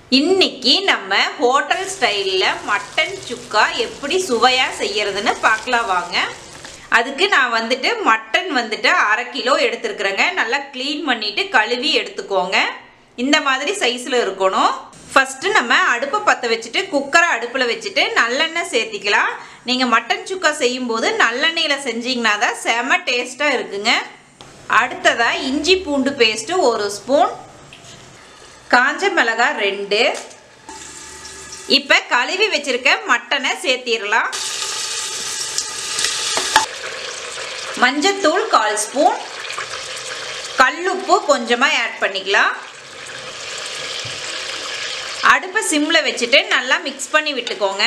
இன்னைக்கு நம்ம ஹோட்டல் ஸ்டைலில் மட்டன் சுக்கா எப்படி சுவையாக செய்யறதுன்னு பார்க்கலாம் வாங்க அதுக்கு நான் வந்துட்டு மட்டன் வந்துட்டு அரை கிலோ எடுத்துருக்குறேங்க நல்லா க்ளீன் பண்ணிட்டு கழுவி எடுத்துக்கோங்க இந்த மாதிரி சைஸில் இருக்கணும் ஃபஸ்ட்டு நம்ம அடுப்பை பற்ற வச்சுட்டு குக்கரை அடுப்பில் வச்சுட்டு நல்லெண்ணெய் சேர்த்திக்கலாம் நீங்கள் மட்டன் சுக்கா செய்யும்போது நல்லெண்ணெயில் செஞ்சீங்கன்னா தான் செம டேஸ்ட்டாக இருக்குங்க அடுத்ததாக இஞ்சி பூண்டு பேஸ்ட்டு ஒரு ஸ்பூன் காஞ்ச மிளகாய் ரெண்டு இப்போ கழுவி வச்சிருக்க மட்டனை சேர்த்திடலாம் மஞ்சத்தூள் கால் ஸ்பூன் கல்லுப்பு கொஞ்சமாக ஆட் பண்ணிக்கலாம் அடுப்பை சிம்மில் வச்சுட்டு நல்லா மிக்ஸ் பண்ணி விட்டுக்கோங்க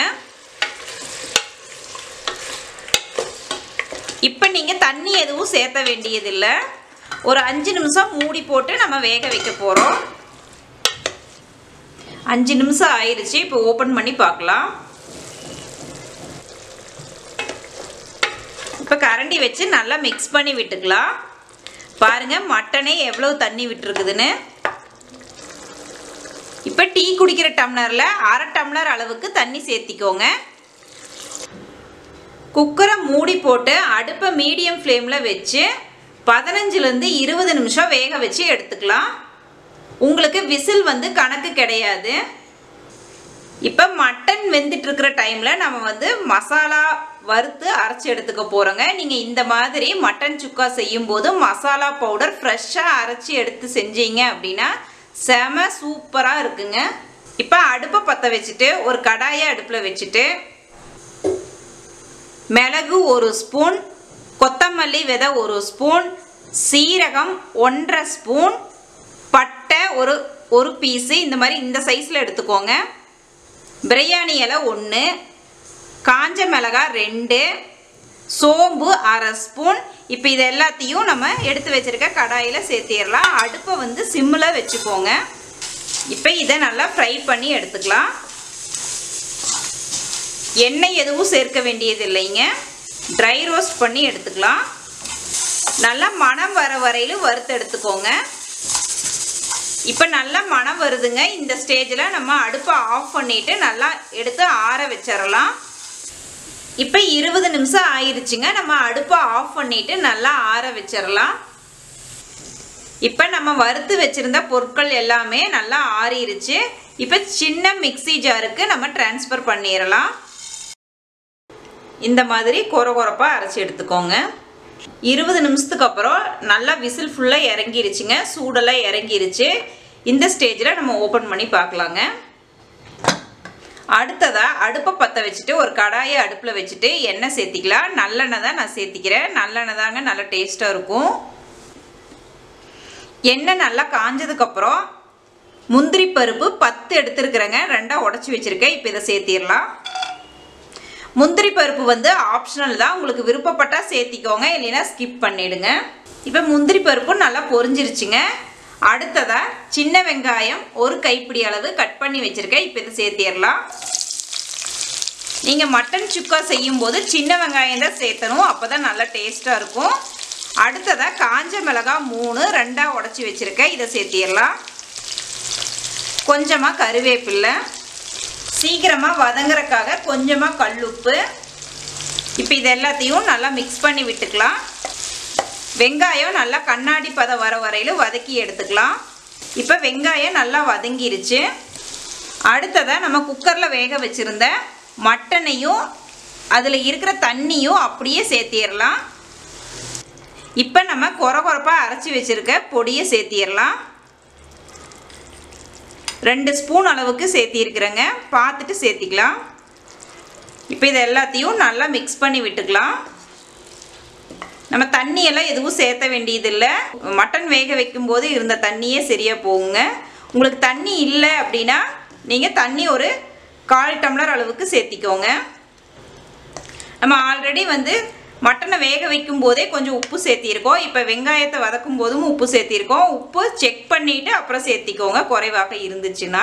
இப்போ நீங்கள் தண்ணி எதுவும் சேர்த்த வேண்டியதில்லை ஒரு அஞ்சு நிமிஷம் மூடி போட்டு நம்ம வேக வைக்க போகிறோம் அஞ்சு நிமிஷம் ஆயிடுச்சு இப்போ ஓப்பன் பண்ணி பார்க்கலாம் இப்போ கரண்டி வச்சு நல்லா மிக்ஸ் பண்ணி விட்டுக்கலாம் பாருங்கள் மட்டனே எவ்வளோ தண்ணி விட்டுருக்குதுன்னு இப்போ டீ குடிக்கிற டம்ளரில் அரை டம்ளர் அளவுக்கு தண்ணி சேர்த்திக்கோங்க குக்கரை மூடி போட்டு அடுப்பை மீடியம் ஃப்ளேமில் வச்சு பதினஞ்சுலேருந்து இருபது நிமிஷம் வேக வச்சு எடுத்துக்கலாம் உங்களுக்கு விசில் வந்து கணக்கு கிடையாது இப்போ மட்டன் வெந்துட்டு இருக்கிற டைமில் நம்ம வந்து மசாலா வறுத்து அரைச்சி எடுத்துக்க போகிறோங்க நீங்கள் இந்த மாதிரி மட்டன் சுக்கா செய்யும்போது மசாலா பவுடர் ஃப்ரெஷ்ஷாக அரைச்சி எடுத்து செஞ்சீங்க அப்படின்னா செம சூப்பராக இருக்குங்க இப்போ அடுப்பை பற்ற வச்சுட்டு ஒரு கடாயை அடுப்பில் வச்சுட்டு மிளகு ஒரு ஸ்பூன் கொத்தமல்லி விதை ஒரு ஸ்பூன் சீரகம் ஒன்றரை ஸ்பூன் பட்டை ஒரு ஒரு பீஸு இந்த மாதிரி இந்த சைஸில் எடுத்துக்கோங்க பிரியாணி இலை ஒன்று காஞ்ச மிளகாய் ரெண்டு சோம்பு அரை ஸ்பூன் இப்போ இது எல்லாத்தையும் நம்ம எடுத்து வச்சுருக்க கடாயில் சேர்த்திடலாம் அடுப்பை வந்து சிம்மில் வச்சுக்கோங்க இப்போ இதை நல்லா ஃப்ரை பண்ணி எடுத்துக்கலாம் எண்ணெய் எதுவும் சேர்க்க வேண்டியது இல்லைங்க ட்ரை ரோஸ்ட் பண்ணி எடுத்துக்கலாம் நல்லா மணம் வர வரையிலும் வறுத்து எடுத்துக்கோங்க இப்போ நல்லா மணம் வருதுங்க இந்த ஸ்டேஜில் நம்ம அடுப்பை ஆஃப் பண்ணிவிட்டு நல்லா எடுத்து ஆற வச்சிடலாம் இப்போ இருபது நிமிஷம் ஆயிடுச்சுங்க நம்ம அடுப்பை ஆஃப் பண்ணிவிட்டு நல்லா ஆற வச்சிடலாம் இப்போ நம்ம வறுத்து வச்சுருந்த பொருட்கள் எல்லாமே நல்லா ஆறிடுச்சு இப்போ சின்ன மிக்சி ஜாருக்கு நம்ம டிரான்ஸ்ஃபர் பண்ணிடலாம் இந்த மாதிரி கொர கொரப்பாக அரைச்சி எடுத்துக்கோங்க இருபது நிமிஷத்துக்கு அப்புறம் நல்லா விசில் ஃபுல்லாக இறங்கிருச்சுங்க சூடெல்லாம் இறங்கிருச்சு இந்த ஸ்டேஜில் நம்ம ஓப்பன் பண்ணி பார்க்கலாங்க அடுத்ததாக அடுப்பை பற்ற வச்சுட்டு ஒரு கடாயை அடுப்பில் வச்சுட்டு எண்ணெய் சேர்த்திக்கலாம் நல்லெண்ணெய் தான் நான் சேர்த்திக்கிறேன் நல்லெண்ணெய் தாங்க நல்லா டேஸ்ட்டாக இருக்கும் எண்ணெய் நல்லா காஞ்சதுக்கப்புறம் முந்திரி பருப்பு பத்து எடுத்துருக்குறேங்க ரெண்டாக உடச்சி வச்சுருக்கேன் இப்போ இதை சேர்த்திடலாம் முந்திரி பருப்பு வந்து ஆப்ஷனல் தான் உங்களுக்கு விருப்பப்பட்டால் சேர்த்திக்கோங்க இல்லைன்னா ஸ்கிப் பண்ணிடுங்க இப்போ முந்திரி பருப்பு நல்லா பொரிஞ்சிருச்சுங்க அடுத்ததாக சின்ன வெங்காயம் ஒரு கைப்பிடி அளவு கட் பண்ணி வச்சுருக்கேன் இப்போ இதை சேர்த்திடலாம் நீங்கள் மட்டன் சுக்கா செய்யும்போது சின்ன வெங்காயம் தான் சேர்த்தணும் அப்போ தான் நல்லா டேஸ்ட்டாக இருக்கும் அடுத்ததாக காஞ்ச மிளகாய் மூணு ரெண்டாக உடச்சி வச்சுருக்கேன் இதை சேர்த்திடலாம் கொஞ்சமாக கருவேப்பில்லை சீக்கிரமாக வதங்குறக்காக கொஞ்சமாக கல்லுப்பு இப்போ இது எல்லாத்தையும் நல்லா மிக்ஸ் பண்ணி விட்டுக்கலாம் வெங்காயம் நல்லா கண்ணாடி பதம் வர வரையிலும் வதக்கி எடுத்துக்கலாம் இப்போ வெங்காயம் நல்லா வதங்கிருச்சு அடுத்ததாக நம்ம குக்கரில் வேக வச்சுருந்த மட்டனையும் அதில் இருக்கிற தண்ணியும் அப்படியே சேர்த்திடலாம் இப்போ நம்ம கொர கொரப்பாக அரைச்சி வச்சுருக்க பொடியை சேர்த்திடலாம் ரெண்டு ஸ்பூன் அளவுக்கு சேர்த்திருக்கிறேங்க பார்த்துட்டு சேர்த்திக்கலாம் இப்போ இது எல்லாத்தையும் நல்லா மிக்ஸ் பண்ணி விட்டுக்கலாம் நம்ம தண்ணியெல்லாம் எதுவும் சேர்த்த வேண்டியதில்லை மட்டன் வேக வைக்கும்போது இருந்த தண்ணியே சரியாக போகுங்க உங்களுக்கு தண்ணி இல்லை அப்படின்னா நீங்கள் தண்ணி ஒரு கால் டம்ளர் அளவுக்கு சேர்த்திக்கோங்க நம்ம ஆல்ரெடி வந்து மட்டனை வேக வைக்கும் போதே கொஞ்சம் உப்பு சேர்த்திருக்கோம் இப்போ வெங்காயத்தை வதக்கும் போதும் உப்பு சேர்த்திருக்கோம் உப்பு செக் பண்ணிவிட்டு அப்புறம் சேர்த்திக்கோங்க குறைவாக இருந்துச்சுன்னா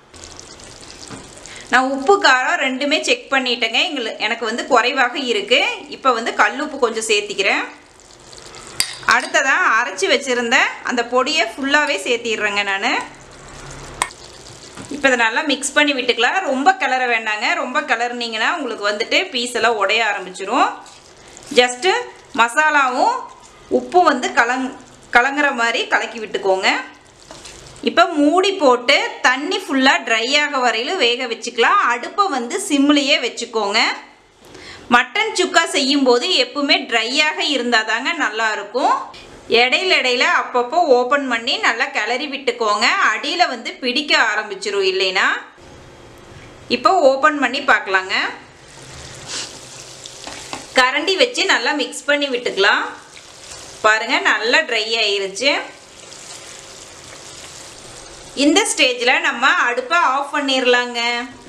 நான் உப்பு காரம் ரெண்டுமே செக் பண்ணிட்டேங்க எங்களுக்கு எனக்கு வந்து குறைவாக இருக்குது இப்போ வந்து கல்லுப்பு கொஞ்சம் சேர்த்திக்கிறேன் அடுத்ததாக அரைச்சி வச்சுருந்த அந்த பொடியை ஃபுல்லாகவே சேர்த்திடுறேங்க நான் இப்போ இப்போ இதை நல்லா மிக்ஸ் பண்ணி விட்டுக்கலாம் ரொம்ப கிளற வேண்டாங்க ரொம்ப கிளறுனீங்கன்னா உங்களுக்கு வந்துட்டு பீஸ் எல்லாம் உடைய ஆரம்பிச்சிரும் ஜஸ்ட்டு மசாலாவும் உப்பு வந்து கலங் கலங்குற மாதிரி கலக்கி விட்டுக்கோங்க இப்போ மூடி போட்டு தண்ணி ஃபுல்லாக ட்ரை ஆக வரையிலும் வேக வச்சுக்கலாம் அடுப்பை வந்து சிம்லேயே வச்சுக்கோங்க மட்டன் சுக்கா செய்யும்போது எப்பவுமே ட்ரையாக இருந்தால் தாங்க நல்லாயிருக்கும் இடையில இடையில அப்பப்போ ஓப்பன் பண்ணி நல்லா கிளறி விட்டுக்கோங்க அடியில் வந்து பிடிக்க ஆரம்பிச்சிரும் இல்லைன்னா இப்போ ஓப்பன் பண்ணி பார்க்கலாங்க கரண்டி வச்சு நல்லா மிக்ஸ் பண்ணி விட்டுக்கலாம் பாருங்கள் நல்லா ட்ரை ஆயிருச்சு இந்த ஸ்டேஜில் நம்ம அடுப்பை ஆஃப் பண்ணிடலாங்க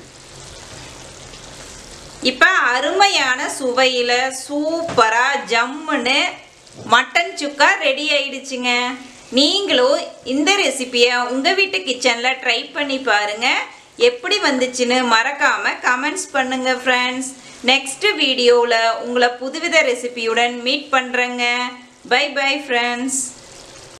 இப்போ அருமையான சுவையில் சூப்பராக ஜம்முன்னு மட்டன் சுக்கா ரெடி ஆயிடுச்சுங்க நீங்களும் இந்த ரெசிபியை உங்கள் வீட்டு கிச்சனில் ட்ரை பண்ணி பாருங்கள் எப்படி வந்துச்சுன்னு மறக்காமல் கமெண்ட்ஸ் பண்ணுங்கள் ஃப்ரெண்ட்ஸ் நெக்ஸ்ட் வீடியோவில் உங்களை புதுவித ரெசிபியுடன் மீட் பண்ணுறேங்க பை பை ஃப்ரெண்ட்ஸ்